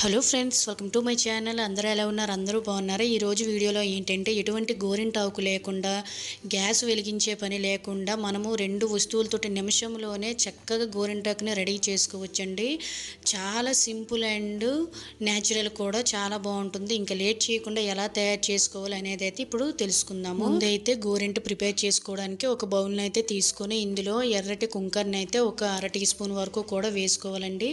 hello friends welcome to my channel అందరూ ఎలా ఉన్నారు అందరూ బాగున్నారు ఈరోజు వీడియోలో ఏంటంటే ఎటువంటి గోరింటాకు లేకుండా గ్యాస్ వెలిగించే పని లేకుండా మనము రెండు వస్తువులతోటి నిమిషంలోనే చక్కగా గోరింటాకుని రెడీ చేసుకోవచ్చండి చాలా సింపుల్ అండ్ న్యాచురల్ కూడా చాలా బాగుంటుంది ఇంకా లేట్ చేయకుండా ఎలా తయారు చేసుకోవాలి అనేది అయితే ఇప్పుడు తెలుసుకుందాము ముందైతే గోరింట ప్రిపేర్ చేసుకోవడానికి ఒక బౌల్ని అయితే తీసుకొని ఇందులో ఎర్రటి కుంకర్ని అయితే ఒక అర టీ స్పూన్ వరకు కూడా వేసుకోవాలండి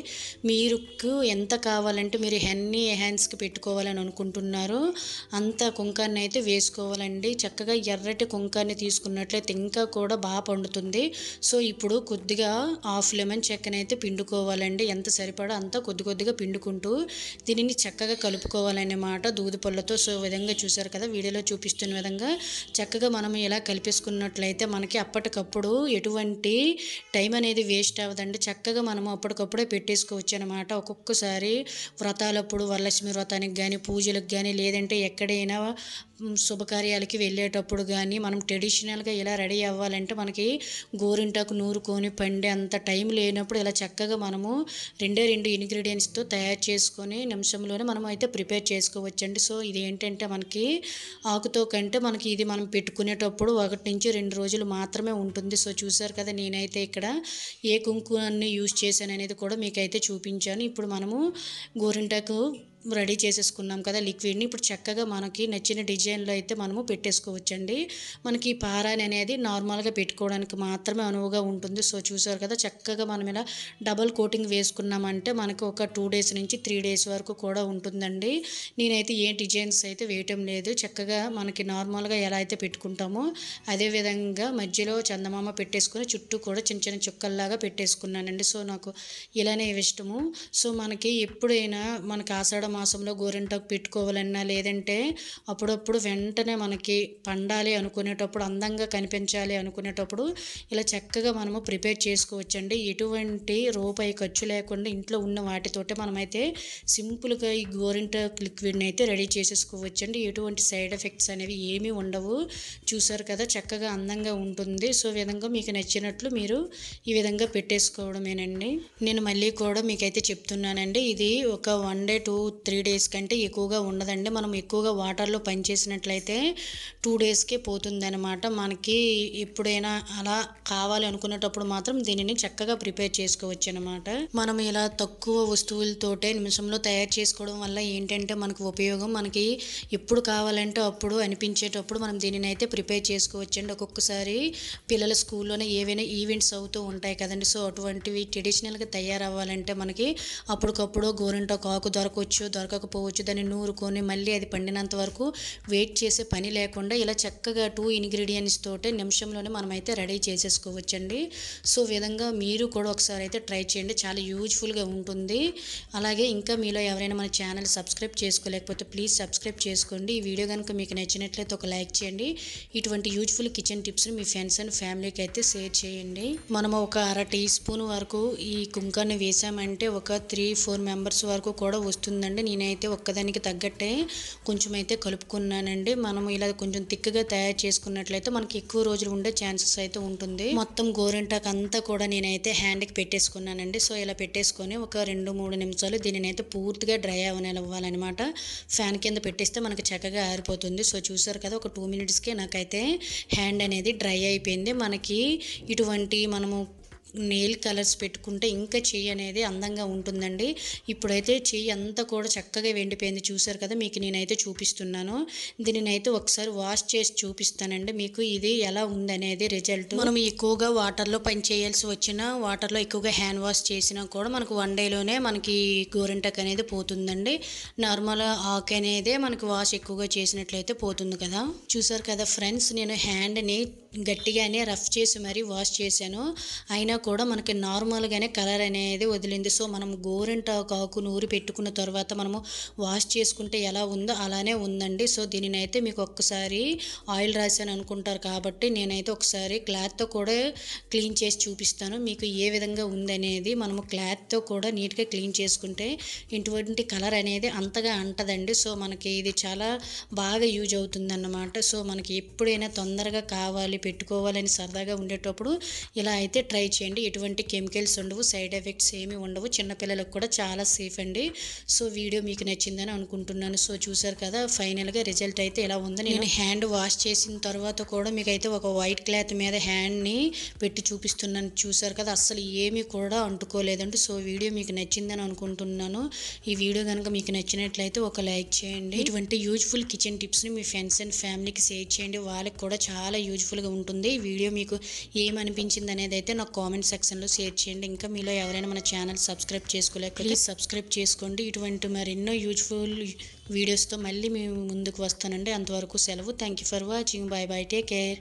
మీకు ఎంత కావాలంటే మీరు ఎన్ని హ్యాండ్స్కి పెట్టుకోవాలని అనుకుంటున్నారో అంత కుంకాన్ని అయితే వేసుకోవాలండి చక్కగా ఎర్రటి కుంకాన్ని తీసుకున్నట్లయితే ఇంకా కూడా బాగా పండుతుంది సో ఇప్పుడు కొద్దిగా హాఫ్ లెమన్ చెక్కని అయితే పిండుకోవాలండి ఎంత సరిపడా అంత కొద్ది కొద్దిగా పిండుకుంటూ దీనిని చక్కగా కలుపుకోవాలన్నమాట దూది పళ్ళతో సో ఈ విధంగా చూసారు కదా వీడియోలో చూపిస్తున్న విధంగా చక్కగా మనం ఇలా కలిపేసుకున్నట్లయితే మనకి అప్పటికప్పుడు ఎటువంటి టైం అనేది వేస్ట్ అవ్వదండి చక్కగా మనం అప్పటికప్పుడే పెట్టేసుకోవచ్చు అనమాట ఒక్కొక్కసారి వ్రతాలప్పుడు వరలక్ష్మి వ్రతానికి కానీ పూజలకు కానీ లేదంటే ఎక్కడైనా మ్, శుభకార్యాలకి వెళ్ళేటప్పుడు కానీ మనం ట్రెడిషనల్గా ఇలా రెడీ అవ్వాలంటే మనకి గోరింటాకు నూరుకొని పండే అంత టైం లేనప్పుడు ఇలా చక్కగా మనము రెండే రెండు ఇంగ్రీడియంట్స్తో తయారు చేసుకొని నిమిషంలోనే మనం అయితే ప్రిపేర్ చేసుకోవచ్చండి సో ఇది ఏంటంటే మనకి ఆకుతో కంటే మనకి ఇది మనం పెట్టుకునేటప్పుడు ఒకటి నుంచి రెండు రోజులు మాత్రమే ఉంటుంది సో చూసారు కదా నేనైతే ఇక్కడ ఏ కుంకుమాన్ని యూజ్ చేశాను అనేది కూడా మీకైతే చూపించాను ఇప్పుడు మనము గోరింటాకు రెడీ చేసేసుకున్నాం కదా లిక్విడ్ని ఇప్పుడు చక్కగా మనకి నచ్చిన డిజైన్లో అయితే మనము పెట్టేసుకోవచ్చండి మనకి ఈ పారాని అనేది నార్మల్గా పెట్టుకోవడానికి మాత్రమే అనువుగా ఉంటుంది సో చూసారు కదా చక్కగా మనం ఇలా డబల్ కోటింగ్ వేసుకున్నామంటే మనకు ఒక టూ డేస్ నుంచి త్రీ డేస్ వరకు కూడా ఉంటుందండి నేనైతే ఏ డిజైన్స్ అయితే వేయటం లేదు చక్కగా మనకి నార్మల్గా ఎలా అయితే పెట్టుకుంటామో అదే విధంగా మధ్యలో చందమామ పెట్టేసుకుని చుట్టూ కూడా చిన్న చిన్న చుక్కల్లాగా పెట్టేసుకున్నానండి సో నాకు ఇలానే ఇష్టము సో మనకి ఎప్పుడైనా మనకి ఆషాఢ మాసంలో గోరింటాకు పెట్టుకోవాలన్నా లేదంటే అప్పుడప్పుడు వెంటనే మనకి పండాలి అనుకునేటప్పుడు అందంగా కనిపించాలి అనుకునేటప్పుడు ఇలా చక్కగా మనము ప్రిపేర్ చేసుకోవచ్చండి ఎటువంటి రూపాయి ఖర్చు లేకుండా ఇంట్లో ఉన్న వాటితోటే మనమైతే సింపుల్గా ఈ గోరింటాకు లిక్విడ్ని అయితే రెడీ చేసేసుకోవచ్చండి ఎటువంటి సైడ్ ఎఫెక్ట్స్ అనేవి ఏమీ ఉండవు చూసారు కదా చక్కగా అందంగా ఉంటుంది సో ఈ విధంగా మీకు నచ్చినట్లు మీరు ఈ విధంగా పెట్టేసుకోవడమేనండి నేను మళ్ళీ కూడా మీకైతే చెప్తున్నానండి ఇది ఒక one day two three days కంటే ఎక్కువగా ఉండదండి మనం ఎక్కువగా వాటర్లో పనిచేసినట్లయితే టూ డేస్కే పోతుందన్నమాట మనకి ఎప్పుడైనా అలా కావాలి అనుకునేటప్పుడు మాత్రం దీనిని చక్కగా ప్రిపేర్ చేసుకోవచ్చు అనమాట మనం ఇలా తక్కువ వస్తువులతోటే నిమిషంలో తయారు చేసుకోవడం వల్ల ఏంటంటే మనకు ఉపయోగం మనకి ఎప్పుడు కావాలంటే అప్పుడు అనిపించేటప్పుడు మనం దీనిని అయితే ప్రిపేర్ చేసుకోవచ్చండి ఒక్కొక్కసారి పిల్లల స్కూల్లోనే ఏవైనా ఈవెంట్స్ అవుతూ ఉంటాయి కదండి సో అటువంటివి ట్రెడిషనల్గా తయారవ్వాలంటే మనకి అప్పటికప్పుడు గోరింటాకు ఆకు దొరకవచ్చు దొరకకపోవచ్చు దాన్ని నూరుకొని మళ్ళీ అది పండినంత వరకు వెయిట్ చేసే పని లేకుండా ఇలా చక్కగా టూ ఇంగ్రీడియంట్స్ తోటే నిమిషంలోనే మనమైతే రెడీ చేసేసుకోవచ్చండి సో ఈ విధంగా మీరు కూడా ఒకసారి అయితే ట్రై చేయండి చాలా యూజ్ఫుల్గా ఉంటుంది అలాగే ఇంకా మీలో ఎవరైనా మన ఛానల్ సబ్స్క్రైబ్ చేసుకోలేకపోతే ప్లీజ్ సబ్స్క్రైబ్ చేసుకోండి ఈ వీడియో కనుక మీకు నచ్చినట్లయితే ఒక లైక్ చేయండి ఇటువంటి యూజ్ఫుల్ కిచెన్ టిప్స్ని మీ ఫ్రెండ్స్ అండ్ ఫ్యామిలీకి అయితే షేర్ చేయండి మనము ఒక అర టీ స్పూన్ వరకు ఈ కుంకాన్ని వేసామంటే ఒక త్రీ ఫోర్ మెంబర్స్ వరకు కూడా వస్తుందండి నేనైతే ఒక్కదానికి తగ్గట్టే కొంచెం అయితే కలుపుకున్నానండి మనం ఇలా కొంచెం తిక్కుగా తయారు చేసుకున్నట్లయితే మనకి ఎక్కువ రోజులు ఉండే ఛాన్సెస్ అయితే ఉంటుంది మొత్తం గోరింటాకు అంతా కూడా నేనైతే హ్యాండ్కి పెట్టేసుకున్నానండి సో ఇలా పెట్టేసుకొని ఒక రెండు మూడు నిమిషాలు దీనిని అయితే పూర్తిగా డ్రై అవనివ్వాలన్నమాట ఫ్యాన్ కింద పెట్టేస్తే మనకి చక్కగా ఆరిపోతుంది సో చూసారు కదా ఒక టూ మినిట్స్కి నాకైతే హ్యాండ్ అనేది డ్రై అయిపోయింది మనకి ఇటువంటి మనము నెయిల్ కలర్స్ పెట్టుకుంటే ఇంకా చెయ్యి అనేది అందంగా ఉంటుందండి ఇప్పుడైతే చెయ్యి అంతా కూడా చక్కగా వెండిపోయింది చూసారు కదా మీకు నేనైతే చూపిస్తున్నాను దీనిని అయితే ఒకసారి వాష్ చేసి చూపిస్తానండి మీకు ఇది ఎలా ఉందనేది రిజల్ట్ మనం ఎక్కువగా వాటర్లో పని చేయాల్సి వచ్చినా వాటర్లో ఎక్కువగా హ్యాండ్ వాష్ చేసినా కూడా మనకు వన్ డేలోనే మనకి గోరింటక్ అనేది పోతుందండి నార్మల్ ఆక్ అనేది మనకి వాష్ ఎక్కువగా చేసినట్లయితే పోతుంది కదా చూసారు కదా ఫ్రెండ్స్ నేను హ్యాండ్ని గట్టిగానే రఫ్ చేసి మరీ వాష్ చేశాను అయినా కూడా మనకి నార్మల్గానే కలర్ అనేది వదిలింది సో మనం గోరింటాకు ఆకు నూరి పెట్టుకున్న తర్వాత మనము వాష్ చేసుకుంటే ఎలా ఉందో అలానే ఉందండి సో దీనిని అయితే మీకు ఒక్కసారి ఆయిల్ రాశాను అనుకుంటారు కాబట్టి నేనైతే ఒకసారి క్లాత్తో కూడా క్లీన్ చేసి చూపిస్తాను మీకు ఏ విధంగా ఉందనేది మనము క్లాత్తో కూడా నీట్గా క్లీన్ చేసుకుంటే ఇటువంటి కలర్ అనేది అంతగా అంటదండి సో మనకి ఇది చాలా బాగా యూజ్ అవుతుందన్నమాట సో మనకి ఎప్పుడైనా తొందరగా కావాలి పెట్టుకోవాలని సరదాగా ఉండేటప్పుడు ఇలా అయితే ట్రై చేయండి ఎటువంటి కెమికల్స్ ఉండవు సైడ్ ఎఫెక్ట్స్ ఏమీ ఉండవు చిన్నపిల్లలకు కూడా చాలా సేఫ్ అండి సో వీడియో మీకు నచ్చిందని అనుకుంటున్నాను సో చూసారు కదా ఫైనల్గా రిజల్ట్ అయితే ఇలా ఉంది నేను హ్యాండ్ వాష్ చేసిన తర్వాత కూడా మీకైతే ఒక వైట్ క్లాత్ మీద హ్యాండ్ని పెట్టి చూపిస్తున్నాను చూసారు కదా అస్సలు ఏమీ కూడా అంటుకోలేదండి సో వీడియో మీకు నచ్చిందని అనుకుంటున్నాను ఈ వీడియో కనుక మీకు నచ్చినట్లయితే ఒక లైక్ చేయండి ఇటువంటి యూజ్ఫుల్ కిచెన్ టిప్స్ని మీ ఫ్రెండ్స్ అండ్ ఫ్యామిలీకి షేర్ చేయండి వాళ్ళకి కూడా చాలా యూజ్ఫుల్గా ఉంటుంది ఈ వీడియో మీకు ఏమనిపించింది అనేది అయితే నాకు కామెంట్ సెక్షన్లో షేర్ చేయండి ఇంకా మీలో ఎవరైనా మన ఛానల్ సబ్స్క్రైబ్ చేసుకోలేక ప్లీజ్ సబ్స్క్రైబ్ చేసుకోండి ఇటువంటి మరెన్నో యూజ్ఫుల్ వీడియోస్తో మళ్ళీ మేము ముందుకు వస్తానండి అంతవరకు సెలవు thank you for watching bye bye take care